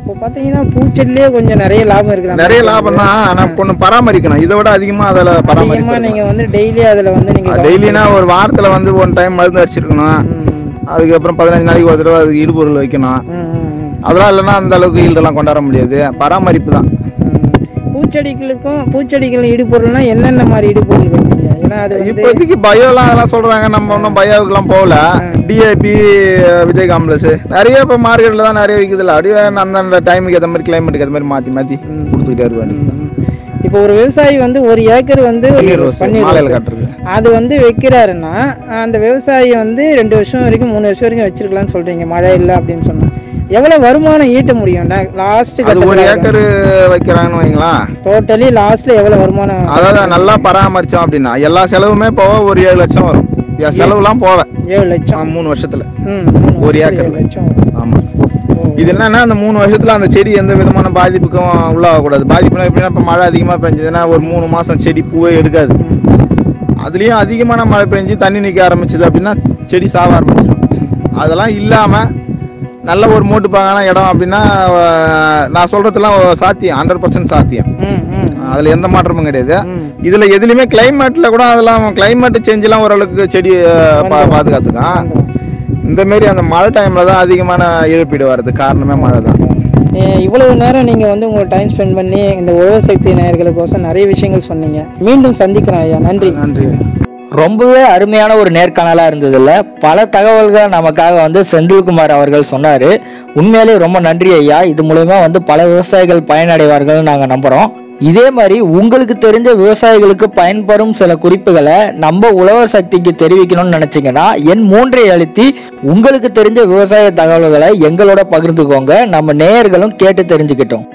இப்போ பார்த்தீங்கன்னா பூச்செடிலே கொஞ்சம் நிறைய லாபம் இருக்கிற மாதிரி நிறைய லாபம் தான் ஆனா கொஞ்சம் பராமரிக்கணும் இதை விட அதிகமா அதில் அதிகமாக பராமரிக்கணும் நீங்கள் வந்து டெய்லி அதில் வந்து நீங்கள் டெய்லினா ஒரு வாரத்துல வந்து ஒன் டைம் மருந்து அடிச்சிருக்கணும் அதுக்கப்புறம் பதினஞ்சு நாளைக்கு ஒரு தடவை அதுக்கு இடுபொருள் வைக்கணும் அதெல்லாம் இல்லைன்னா அந்த அளவுக்கு ஈல்டெல்லாம் கொண்டாட முடியாது பராமரிப்பு தான் பூச்செடிகளுக்கும் பூச்செடிகள் இடுபொருள்னா என்னென்ன மாதிரி இடுபொருள் வைப்பீங்க ஏன்னா அது வந்து இப்போதைக்கு பயோலாம் அதெல்லாம் சொல்றாங்க நம்ம ஒன்றும் பயோவுக்குலாம் போகல டிஏபி விஜய் காம்ப்ளஸ் நிறைய இப்போ மார்க்கெட்டில் தான் நிறைய விற்குதுல்ல அப்படியே அந்தந்த டைமுக்கு ஏற்ற மாதிரி கிளைமேட்டுக்கு ஏற்ற மாதிரி மாற்றி மாற்றி கொடுத்துக்கிட்டே இருப்பாங்க இப்போ ஒரு விவசாயி வந்து ஒரு ஏக்கர் வந்து பன்னீர் ரோஸ் பன்னீர் மாலையில் ரோஸ். கட்டுறது அது வந்து வைக்கிறாருன்னா அந்த விவசாயி வந்து ரெண்டு வருஷம் வரைக்கும் மூணு வருஷம் வரைக்கும் வச்சிருக்கலாம்னு சொல்றீங்க மழை இல்லை அப்படின்னு சொன்னா எவ்வளவு வருமானம் ஈட்ட முடியும் லாஸ்ட் அது ஒரு ஏக்கர் வைக்கிறாங்கன்னு வைங்களேன் டோட்டலி லாஸ்ட்ல எவ்வளவு வருமானம் அதாவது நல்லா பராமரிச்சோம் அப்படின்னா எல்லா செலவுமே போக ஒரு ஏழு லட்சம் வரும் என் செலவுலாம் போக ஏழு லட்சம் மூணு வருஷத்துல ம், மூணு ஒரு வருஷத்துக்கு ஏக்கர்ல. ஏழு லட்சம் வரும். ஆமா இது என்னன்னா அந்த மூணு வருஷத்துல அந்த செடி எந்த விதமான பாதிப்புக்கும் உள்ளாகக்கூடாது பாதிப்புனா எப்படின்னா இப்போ மழை அதிகமா பெஞ்சதுன்னா ஒரு மூணு மாசம் செடி பூவே எடுக்காது அதுலயும் அதிகமான மழை பெஞ்சு தண்ணி நிற்க ஆரம்பிச்சது அப்படின்னா செடி சாவ ஆரம்பிச்சிடும் அதெல்லாம் இல்லாம நல்ல ஒரு மோட்டு பாங்கான இடம் அப்படின்னா அஹ், நான் சொல்றதெல்லாம் சாத்தியம் ஹண்ட்ரட் பர்சன்ட் சாத்தியம் ம், ம், அதுல எந்த மாற்றமும் கிடையாது ம். இதுல எதுலையுமே கிளைமேட்ல கூட அதெல்லாம் கிளைமேட் சேஞ்செல்லாம் ஓரளவுக்கு செடி அஹ், பா- பாதுகாத்துக்கான் இந்த மாரி அந்த மழை டைம்ல தான் அதிகமான இழப்பீடு வர்றது காரணமே மழை தான் ஏ, இவ்வளவு நேரம் நீங்க வந்து உங்க டைம் ஸ்பெண்ட் பண்ணி இந்த உழவர் சக்தி நேயர்களுக்கோசம் நிறைய விஷயங்கள் சொன்னீங்க மீண்டும் சந்திக்கிறேன் ஐயா நன்றி நன்றி ரொம்பவே அருமையான ஒரு நேர்காணலா இருந்ததுல பல தகவல்கள் நமக்காக வந்து செந்தில்குமார் அவர்கள் சொன்னாரு உண்மையிலே ரொம்ப நன்றி ஐயா இது மூலயமா வந்து பல விவசாயிகள் பயனடைவார்கள் நாங்க நம்புறோம் இதே மாதிரி உங்களுக்கு தெரிஞ்ச விவசாயிகளுக்கு பயன்படும் சில குறிப்புகளை நம்ம உழவர் சக்திக்கு தெரிவிக்கணும்னு நினைச்சீங்கன்னா என் மூன்றை அழுத்தி உங்களுக்கு தெரிஞ்ச விவசாய தகவல்களை எங்களோட பகிர்ந்துக்கோங்க நம்ம நேயர்களும் கேட்டு தெரிஞ்சுக்கிட்டோம்